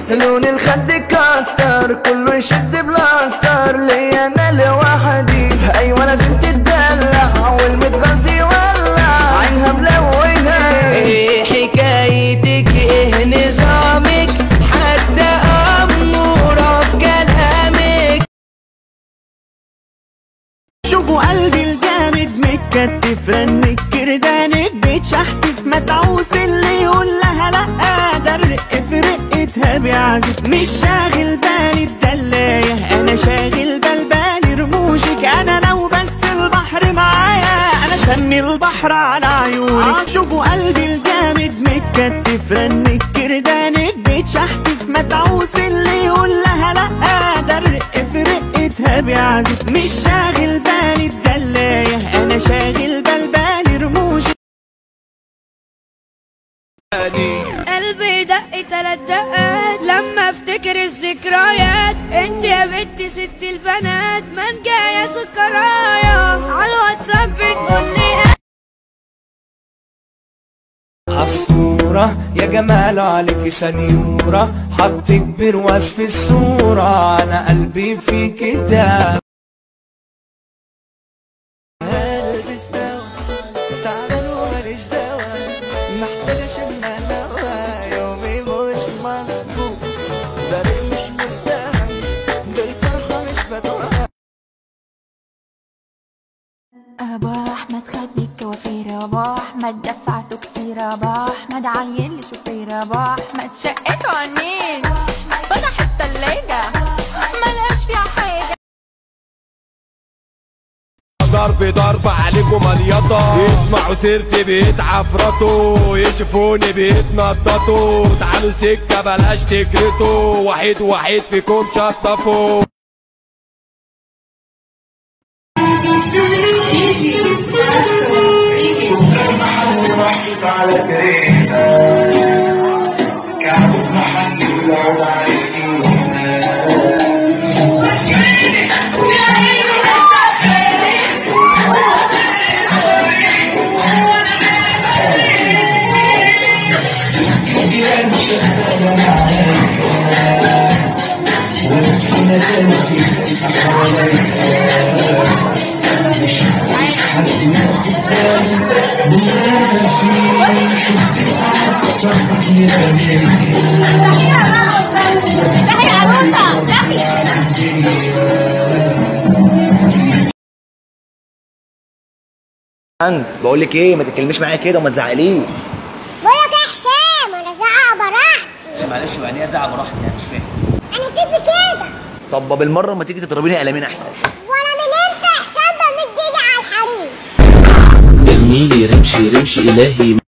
لون الخد كاستر كله يشد بلاستر لي انا لوحدي ايوه لازم تتدلع والمتغذي يولع عينها ملونة ايه حكايتك ايه نظامك حتى اموره في كلامك شوفوا قلبي الجامد متكتف رنك كردانك بتشحتف متعوس اللي يقول لها لا ده الرق في رقتها بيعزف مش شاغل بالي الدلاية انا شاغل بال بالي رموشك انا لو بس البحر معايا انا سمي البحر على عيونك شوفوا قلبي الجامد متكتف رنك كردانك بتشحتف متعوس اللي يقول لها لا ده الرق في رقتها بيعزف مش شاغل بالي الدلاية انا شاغل بال بالي رموشك قلبي دق تلات دقات لما افتكر الذكريات انت يا بنتي ست البنات من جاية سكرايا على الواتساب بتقولي عصفورة يا جمال عليك سنيورة حطك برواز في الصورة أنا قلبي في كتاب البس دوا تعبان وماليش دوا محتاج اشم هوا يومي مش مظبوط بريء مش متهم بالفرحة مش بتوهم ابو احمد خدني الكوافير ابو احمد دفعته كتير ابو احمد عين لي شوفير ابو احمد شقته عنين فتح التلاجة ملهاش فيها حاجة ضرب ضرب عليكم مليطة يسمعوا سيرتي بيتعفرطوا يشوفوني بيتنططوا تعالوا سكة بلاش تجرتوا واحد واحد فيكم شطفوا على كريمة كعب محل ولعب علينا انت بقول لك ايه ما تتكلميش معايا كده وما تزعقليش بقولك يا حسام انا زعق براحتي معلش يعني ايه ازعق براحتي يعني مش فاهم انا كيفي كده طب بالمره ما تيجي تضربيني قلمين احسن وانا من امتى يا حسام بمد ايدي على الحريم ارميلي رمشي رمشي الهي